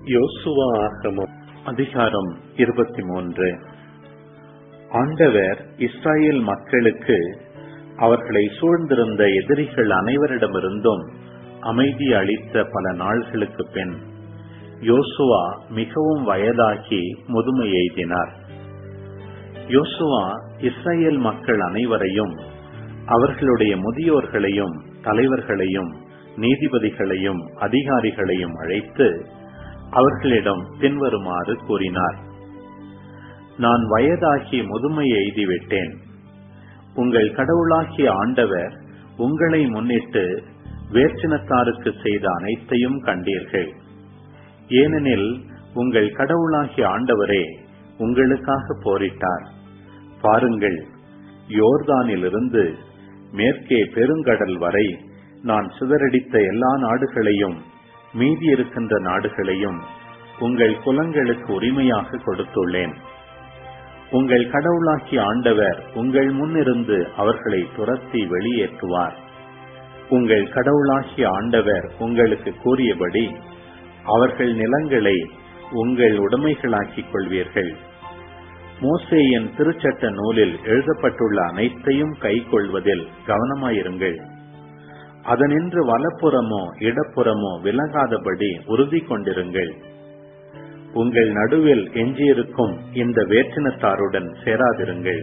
யோசுவா ஆகமம் அதிகாரம் இருபத்தி மூன்று ஆண்டவர் இஸ்ராயேல் மக்களுக்கு அவர்களை சூழ்ந்திருந்த எதிரிகள் அனைவரிடமிருந்தும் அமைதி அளித்த பல நாள்களுக்கு பின் யோசுவா மிகவும் வயதாகி முதுமை எய்தினார் யோசுவா இஸ்ரேல் மக்கள் அனைவரையும் அவர்களுடைய முதியோர்களையும் தலைவர்களையும் நீதிபதிகளையும் அதிகாரிகளையும் அழைத்து அவர்களிடம் பின்வருமாறு கூறினார் நான் வயதாகி முதுமை எய்திவிட்டேன் உங்கள் கடவுளாகிய ஆண்டவர் உங்களை முன்னிட்டு வேற்றினத்தாருக்கு செய்த அனைத்தையும் கண்டீர்கள் ஏனெனில் உங்கள் கடவுளாகிய ஆண்டவரே உங்களுக்காக போரிட்டார் பாருங்கள் யோர்தானிலிருந்து மேற்கே பெருங்கடல் வரை நான் சிதறடித்த எல்லா நாடுகளையும் மீதி இருக்கின்ற நாடுகளையும் உங்கள் குலங்களுக்கு உரிமையாக கொடுத்துள்ளேன் உங்கள் கடவுளாகிய ஆண்டவர் உங்கள் முன்னிருந்து அவர்களை துரத்தி வெளியேற்றுவார் உங்கள் கடவுளாகிய ஆண்டவர் உங்களுக்கு கூறியபடி அவர்கள் நிலங்களை உங்கள் உடைமைகளாக்கிக் கொள்வீர்கள் மோசேயின் திருச்சட்ட நூலில் எழுதப்பட்டுள்ள அனைத்தையும் கைக்கொள்வதில் கவனமாயிருங்கள் அதனின்று வலப்புறமோ இடப்புறமோ விலகாதபடி உறுதி கொண்டிருங்கள் உங்கள் நடுவில் எஞ்சியிருக்கும் இந்த வேற்றினத்தாருடன் சேராதிருங்கள்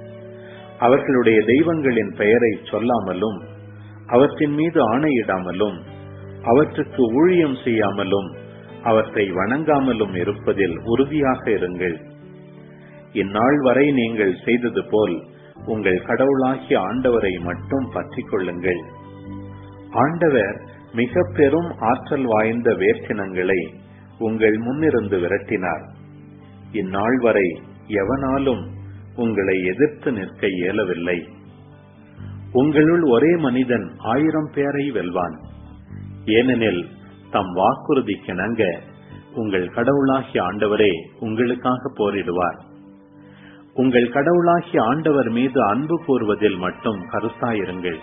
அவர்களுடைய தெய்வங்களின் பெயரை சொல்லாமலும் அவற்றின் மீது ஆணையிடாமலும் அவற்றுக்கு ஊழியம் செய்யாமலும் அவற்றை வணங்காமலும் இருப்பதில் உறுதியாக இருங்கள் இந்நாள் வரை நீங்கள் செய்தது போல் உங்கள் கடவுளாகிய ஆண்டவரை மட்டும் பற்றிக் கொள்ளுங்கள் ஆண்டவர் மிக பெரும் ஆற்றல் வாய்ந்த வேற்றினங்களை உங்கள் முன்னிருந்து விரட்டினார் இந்நாள் வரை எவனாலும் உங்களை எதிர்த்து நிற்க இயலவில்லை உங்களுள் ஒரே மனிதன் ஆயிரம் பேரை வெல்வான் ஏனெனில் தம் வாக்குறுதிக்கிணங்க உங்கள் கடவுளாகிய ஆண்டவரே உங்களுக்காக போரிடுவார் உங்கள் கடவுளாகிய ஆண்டவர் மீது அன்பு கூறுவதில் மட்டும் கருத்தாயிருங்கள்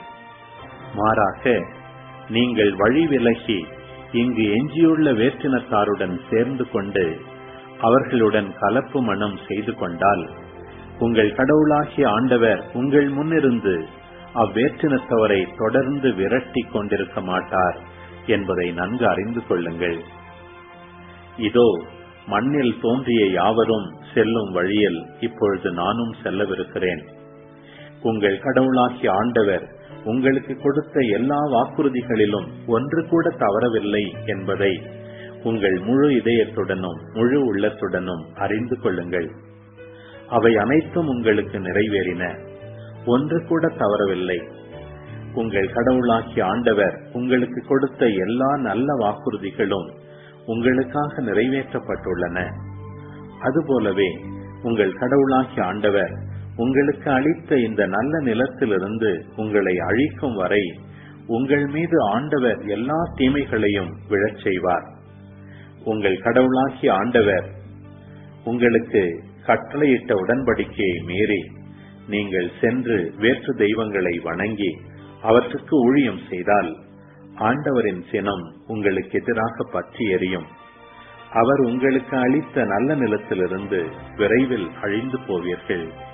மாறாக நீங்கள் வழி விலகி இங்கு எஞ்சியுள்ள வேற்றினத்தாருடன் சேர்ந்து கொண்டு அவர்களுடன் கலப்பு மனம் செய்து கொண்டால் உங்கள் கடவுளாகிய ஆண்டவர் உங்கள் முன்னிருந்து அவ்வேற்றினத்தவரை தொடர்ந்து விரட்டி கொண்டிருக்க மாட்டார் என்பதை நன்கு அறிந்து கொள்ளுங்கள் இதோ மண்ணில் தோன்றிய யாவரும் செல்லும் வழியில் இப்பொழுது நானும் செல்லவிருக்கிறேன் உங்கள் கடவுளாகிய ஆண்டவர் உங்களுக்கு கொடுத்த எல்லா வாக்குறுதிகளிலும் ஒன்று கூட தவறவில்லை என்பதை உங்கள் முழு இதயத்துடனும் முழு உள்ளத்துடனும் அறிந்து கொள்ளுங்கள் அவை அனைத்தும் உங்களுக்கு நிறைவேறின ஒன்று கூட தவறவில்லை உங்கள் கடவுளாகிய ஆண்டவர் உங்களுக்கு கொடுத்த எல்லா நல்ல வாக்குறுதிகளும் உங்களுக்காக நிறைவேற்றப்பட்டுள்ளன அதுபோலவே உங்கள் கடவுளாகிய ஆண்டவர் உங்களுக்கு அளித்த இந்த நல்ல நிலத்திலிருந்து உங்களை அழிக்கும் வரை உங்கள் மீது ஆண்டவர் எல்லா தீமைகளையும் விழச் செய்வார் உங்கள் கடவுளாகிய ஆண்டவர் உங்களுக்கு கட்டளையிட்ட உடன்படிக்கையை மீறி நீங்கள் சென்று வேற்று தெய்வங்களை வணங்கி அவற்றுக்கு ஊழியம் செய்தால் ஆண்டவரின் சினம் உங்களுக்கு எதிராக பற்றி எறியும் அவர் உங்களுக்கு அளித்த நல்ல நிலத்திலிருந்து விரைவில் அழிந்து போவீர்கள்